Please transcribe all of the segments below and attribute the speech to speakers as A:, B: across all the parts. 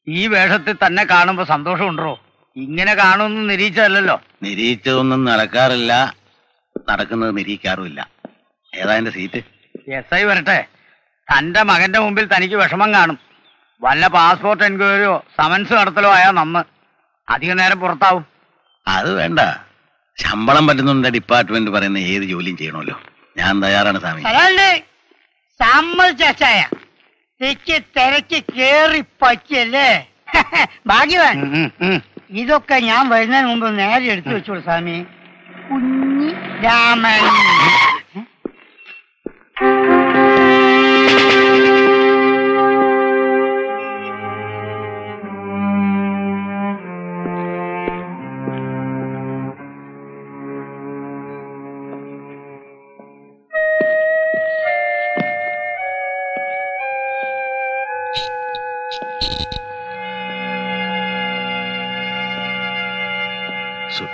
A: ഈ വേഷത്തിൽ തന്നെ കാണുമ്പോ സന്തോഷമുണ്ടോ ഇങ്ങനെ കാണുമെന്ന് നിരീക്ഷല്ലോ
B: നിരീക്ഷതൊന്നും നടക്കാറില്ല നടക്കുന്നത് നിരീക്കാറുമില്ല ഏതാ എന്റെ സീറ്റ്
A: എസ് ഐ വരട്ടെ തന്റെ മകന്റെ മുമ്പിൽ തനിക്ക് വിഷമം കാണും വല്ല പാസ്പോർട്ട് എൻക്വയറിയോ സമൻസ് നടത്തലോ ആയാ നന്ന് അധിക നേരം പുറത്താവും
B: അത് വേണ്ട ശമ്പളം പറ്റുന്നുണ്ട് ഡിപ്പാർട്ട്മെന്റ് പറയുന്ന ഏത് ജോലിയും ചെയ്യണമല്ലോ ഞാൻ തയ്യാറാണ് സ്വാമി
C: അതാണ്ട് സമ്മതിച്ചായ തെക്ക് തിരക്ക് കേറി പറ്റിയല്ലേ ഭാഗ്യവാൻ
A: ഉം, ഉം, ഉം.
C: ഇതൊക്കെ ഞാൻ വരുന്നതിന് മുമ്പ് നേരെ എടുത്തു വെച്ചോളൂ സ്വാമി കുഞ്ഞി രാമൻ
B: സു-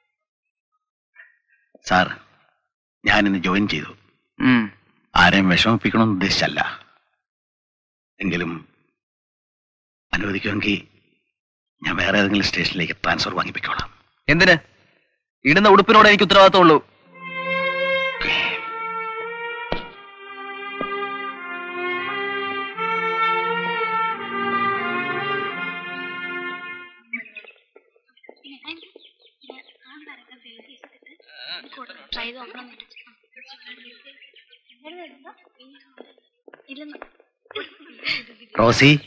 B: സാർ ഞാനിന്ന് ജോയിൻ ചെയ്തു ആരെയും വിഷമിപ്പിക്കണമെന്ന് ഉദ്ദേശിച്ചല്ല എങ്കിലും അനുവദിക്കുമെങ്കിൽ ഞാൻ വേറെ ഏതെങ്കിലും സ്റ്റേഷനിലേക്ക് ട്രാൻസ്ഫർ വാങ്ങിപ്പിക്കോളാം
D: എന്തിന് ഇടുന്ന ഉടുപ്പിനോട് എനിക്ക് ഉത്തരവാദിത്തമുള്ളൂ
B: റോസി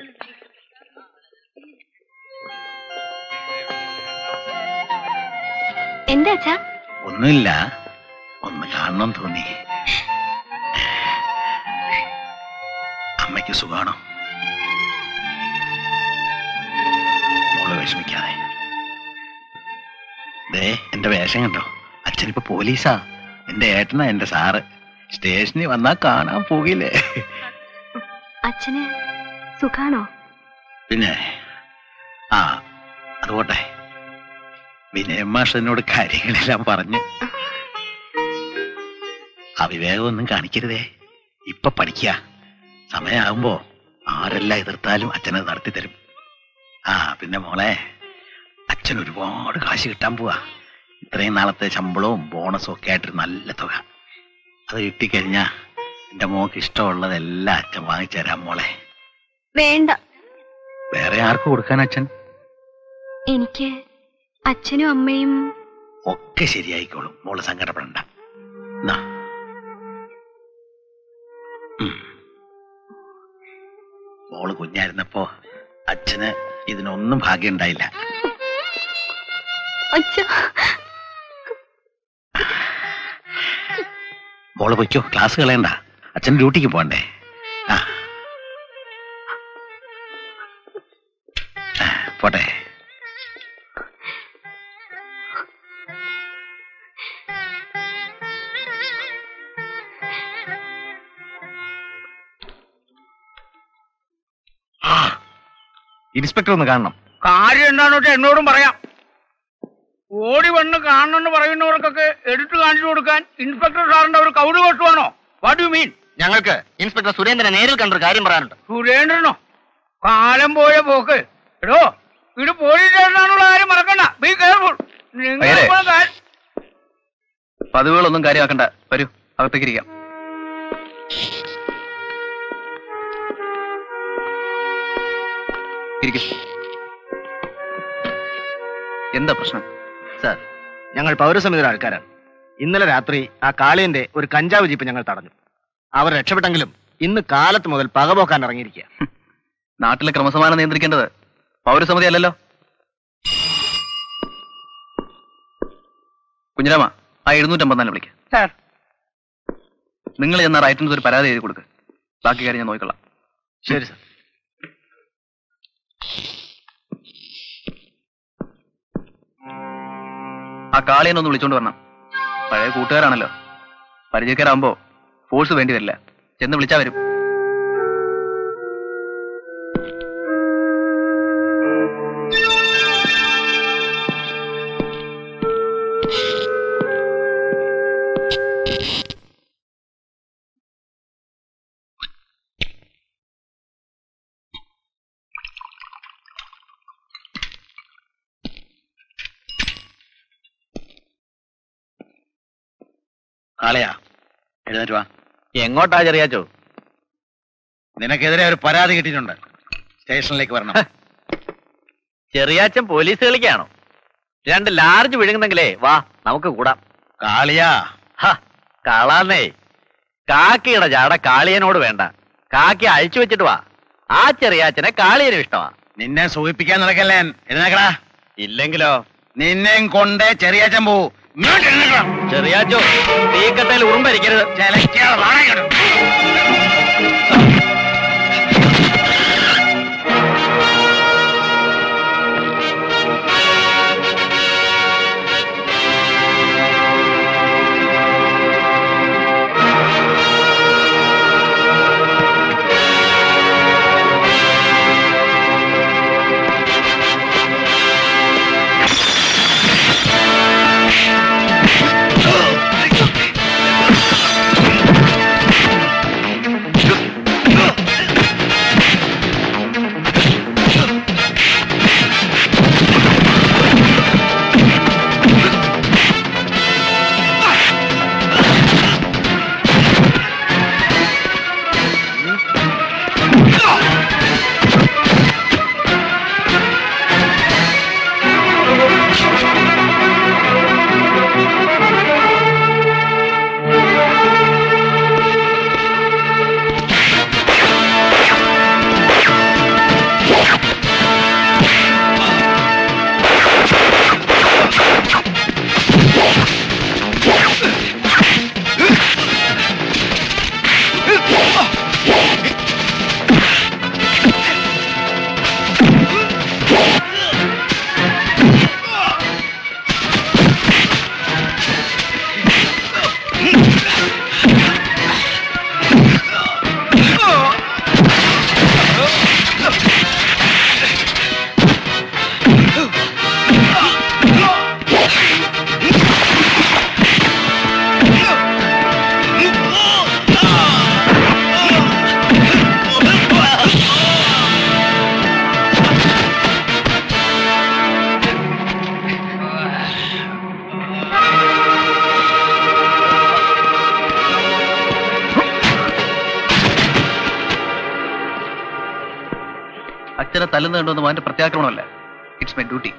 E: എന്താ അച്ഛാ
B: ഒന്നുമില്ല ഒന്ന് കാണണം തോന്നി അമ്മയ്ക്ക് സുഖാണോ മോള് വിഷമിക്കാതെ ദേ എന്റെ വേഷം കണ്ടോ അച്ഛനിപ്പോ പോലീസാ എന്റെ ഏട്ടനാ എന്റെ സാറ് സ്റ്റേഷനിൽ വന്നാ കാണാൻ പോകില്ലേ
E: അച്ഛന് സുഖാണോ
B: പിന്നെ ആ അതുപോട്ടെ വിനയൻ മാഷ് എന്നോട് കാര്യങ്ങളെല്ലാം പറഞ്ഞ് അവിവേകമൊന്നും കാണിക്കരുതേ ഇപ്പൊ പഠിക്കുക സമയമാകുമ്പോ ആരെല്ലാം എതിർത്താലും അച്ഛനത് നടത്തി തരും ആ പിന്നെ മോളെ അച്ഛൻ ഒരുപാട് കാശ് കിട്ടാൻ പോവാ ഇത്രയും നാളത്തെ ശമ്പളവും ബോണസും ഒക്കെ ആയിട്ടൊരു നല്ല തുക അത് കിട്ടിക്കഴിഞ്ഞാ എന്റെ മോക്ക് ഇഷ്ടമുള്ളതെല്ലാം അച്ഛൻ വാങ്ങിച്ചു തരാം മോളെ
E: വേണ്ട
B: വേറെ ആർക്ക് കൊടുക്കാൻ അച്ഛൻ
E: എനിക്ക് അച്ഛനും അമ്മയും
B: ഒക്കെ ശരിയായിക്കോളും മോള് സങ്കടപ്പെടണ്ട എന്നാ. ഉം. മോള് കുഞ്ഞായിരുന്നപ്പോ അച്ഛന് ഇതിനൊന്നും ഭാഗ്യം ഉണ്ടായില്ല
E: അച്ഛ
B: മോള് പൊയ്ക്കോ ക്ലാസ് കളയണ്ട അച്ഛൻ ഡ്യൂട്ടിക്ക് പോണ്ടേ ആ ആ, പോട്ടെ
D: ഇൻസ്പെക്ടർ ഒന്ന് കാണണം
A: കാര്യം എന്താണെന്ന് വെച്ചാൽ എന്നോടും പറയാം ഓടി വന്ന് കാണണമെന്ന് പറയുന്നവർക്കൊക്കെ എടുത്തു കാണിച്ചു കൊടുക്കാൻ ഇൻസ്പെക്ടർ സാറിന്റെ ഒരു കൗതുകോഷമാണോ വാട്ട് യു മീൻ
D: ഞങ്ങൾക്ക് ഇൻസ്പെക്ടർ സുരേന്ദ്രനെ നേരിൽ കണ്ടൊരു കാര്യം പറയാനുണ്ട്
A: സുരേന്ദ്രനോ കാലം പോയ പോക്ക് എടോ ഇത് പോലീസ് സ്റ്റേഷനാണുള്ള കാര്യം മറക്കണ്ട ബി കെയർഫുൾ നിങ്ങൾ
D: അയ്യേ.
A: ഇപ്പോൾ കാ-
D: പതിവുകളൊന്നും കാര്യമാക്കണ്ട വരൂ അകത്തേക്ക് ഇരിക്കാം ഇരിക്കും എന്താ പ്രശ്നം
F: സാർ ഞങ്ങൾ പൗരസമിതിയുടെ ആൾക്കാരാണ് ഇന്നലെ രാത്രി ആ കാളിയന്റെ ഒരു കഞ്ചാവ് ജീപ്പ് ഞങ്ങൾ തടഞ്ഞു അവർ രക്ഷപ്പെട്ടെങ്കിലും ഇന്ന് കാലത്ത് മുതൽ പകപോക്കാൻ ഇറങ്ങിയിരിക്കുക
D: നാട്ടിലെ ക്രമസമാനം നിയന്ത്രിക്കേണ്ടത് പൗരസമിതി അല്ലല്ലോ കുഞ്ഞിരാമ ആ എഴുന്നൂറ്റമ്പത്തിനാല് വിളിക്ക
C: സാർ
D: നിങ്ങൾ ചെന്ന റൈറ്റൻസ് ഒരു പരാതി എഴുതി കൊടുക്ക് ബാക്കി കാര്യം ഞാൻ നോക്കിക്കൊള്ളാം
F: ശരി സാർ
D: ആ കാളിയനൊന്ന് വിളിച്ചോണ്ട് വരണം പഴയ കൂട്ടുകാരാണല്ലോ പരിചയക്കാരാകുമ്പോ ഫോഴ്സ് വേണ്ടി വരില്ല ചെന്ന് വിളിച്ചാ വരും
B: കാളയാ എഴുന്നേറ്റ് വാ
F: എങ്ങോട്ടാ ചെറിയാച്ചോ
B: നിനക്കെതിരെ ഒരു പരാതി കിട്ടിയിട്ടുണ്ട് സ്റ്റേഷനിലേക്ക് വരണം
F: ചെറിയാച്ചൻ പോലീസ് കളിക്കാണോ രണ്ട് ലാർജ് വിഴുങ്ങുന്നെങ്കിലേ വാ നമുക്ക് കൂടാം
B: കാളിയാ
F: ഹ കാളാന്നേ കാക്കിയുടെ ജാട കാളിയനോട് വേണ്ട കാക്കി അഴിച്ചു വെച്ചിട്ട് വാ ആ ചെറിയാച്ചനെ കാളിയനും ഇഷ്ടമാ
B: നിന്നെ സൂചിപ്പിക്കാൻ നടക്കല്ലേ ഞാൻ. എഴുന്നേക്കടാ
F: ഇല്ലെങ്കിലോ
B: നിന്നെയും കൊണ്ട് ചെറിയച്ചൻ പോവൂ ഇങ്ങോട്ട് എഴുന്നേക്കടാ.
F: ചെറിയാച്ചോ തീക്കട്ടയിൽ ഉറുമ്പരിക്കരുത്
B: ചിലക്കാതെ വാടാ ഇങ്ങോട്ട്.
D: അച്ഛനെ തല്ലുന്ന കണ്ടൊന്നും അവന്റെ പ്രത്യാക്രമണമല്ല ഇറ്റ്സ് മൈ ഡ്യൂട്ടി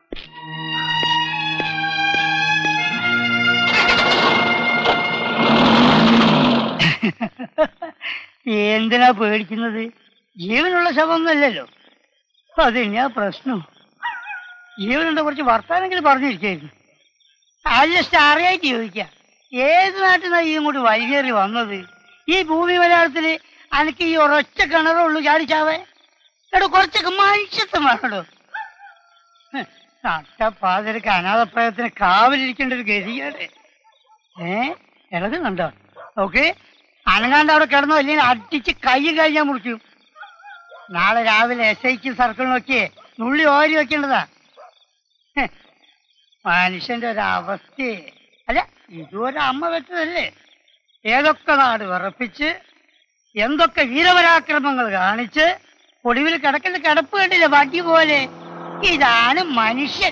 C: എന്തിനാ പേടിക്കുന്നത് ജീവനുള്ള ശവമൊന്നുമല്ലല്ലോ അതെന്നാ പ്രശ്നം ജീവനുണ്ട് കുറച്ച് വർത്താനെങ്കിലും പറഞ്ഞിരിക്കായിരുന്നു അല്ല സ്റ്റാറിയായിട്ട് ചോദിക്കാം ഏത് നാട്ടിൽ നിന്നാ ഈ ഇങ്ങോട്ട് വൈകേറി വന്നത് ഈ ഭൂമി മലയാളത്തില് അനക്ക് ഈ ഒരൊറ്റ കിണറേ ഉള്ളൂ ചാടിച്ചാവേ എടോ കുറച്ചൊക്കെ മനുഷ്യത്വം വേണോ നട്ടപ്പാതിരക്ക് അനാഥപ്രായത്തിന് കാവലിരിക്കേണ്ട ഒരു ഗതികേട് ഏ ഇളകുന്നുണ്ടോ ഓക്കെ അനങ്ങാണ്ട് അവിടെ കിടന്നോ അല്ലെങ്കിൽ അടിച്ച് കൈ കഴിഞ്ഞാൽ മുറിക്കും നാളെ രാവിലെ എസ് ഐക്ക് സർക്കിൾ നോക്കിയേ നുള്ളി ഓരി വെക്കേണ്ടതാ ഹെ, മനുഷ്യന്റെ ഒരു അവസ്ഥയെ അല്ല ഇതുവരെ അമ്മ വെച്ചതല്ലേ ഏതൊക്കെ നാട് വിറപ്പിച്ച് എന്തൊക്കെ വീരപരാക്രമങ്ങൾ കാണിച്ച് ഒടുവിൽ കിടക്കുന്ന കിടപ്പ് കണ്ടില്ല വടി പോലെ ഇതാണ് മനുഷ്യൻ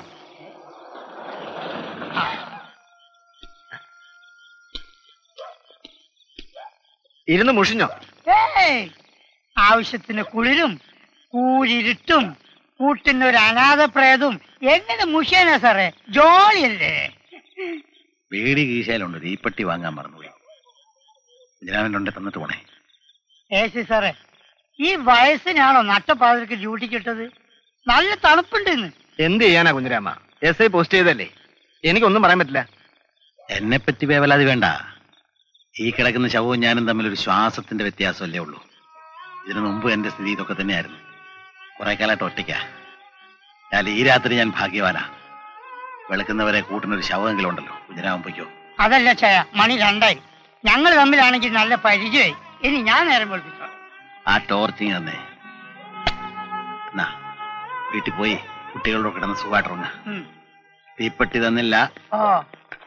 F: ഇരുന്ന് മുഷിഞ്ഞോ
C: ഏയ് ആവശ്യത്തിന് കുളിരും കൂരിരുട്ടും കൂട്ടുന്ന ഒരു അനാഥ പ്രേതവും എങ്ങനെ മുഷിയനാ സാറേ ജോളിയല്ലേ
B: വീടി കീശയിലുണ്ട് തീപ്പെട്ടി വാങ്ങാൻ മറന്നുപോയി ഇതിനാവിൻ്റെ തന്നിട്ട് പോണേ
C: ഏശി സാറേ ഈ വയസ്സിനാണോ നട്ടപ്പാതിരക്ക് ഡ്യൂട്ടി കിട്ടത് നല്ല തണുപ്പുണ്ട് ഇന്ന്
F: എന്ത് ചെയ്യാനാ കുഞ്ഞിരാമ എസ് ഐ പോസ്റ്റ് ചെയ്തല്ലേ എനിക്കൊന്നും പറയാൻ പറ്റില്ല
B: എന്നെ പറ്റി വേവലാതി വേണ്ട ഈ കിടക്കുന്ന ശവവും ഞാനും തമ്മിൽ ഒരു ശ്വാസത്തിന്റെ വ്യത്യാസമല്ലേ ഉള്ളൂ ഇതിനു മുമ്പ് എന്റെ സ്ഥിതി ഇതൊക്കെ തന്നെയായിരുന്നു കുറെ കാലമായിട്ട് ഒറ്റയ്ക്കാ ഞാൻ ഈ രാത്രി ഞാൻ ഭാഗ്യവാനാ വെളുക്കുന്നവരെ കൂട്ടുന്ന ഒരു ശവമെങ്കിലും ഉണ്ടല്ലോ കുഞ്ഞിരാമപ്പൊയ്ക്കോ
C: അതല്ല ചായ മണി രണ്ടായി ഞങ്ങൾ തമ്മിലാണെങ്കിൽ നല്ല പരിചയമായി ഇനി ഞാൻ നേരം വിളിപ്പിച്ചോ
B: ആ ടോർച്ചിങ് തന്നെ എന്നാ വീട്ടിൽ പോയി കുട്ടികളോട് കിടന്ന് സുഖമായിട്ടുറങ്ങ തീപ്പെട്ടി തന്നില്ല
C: ഓ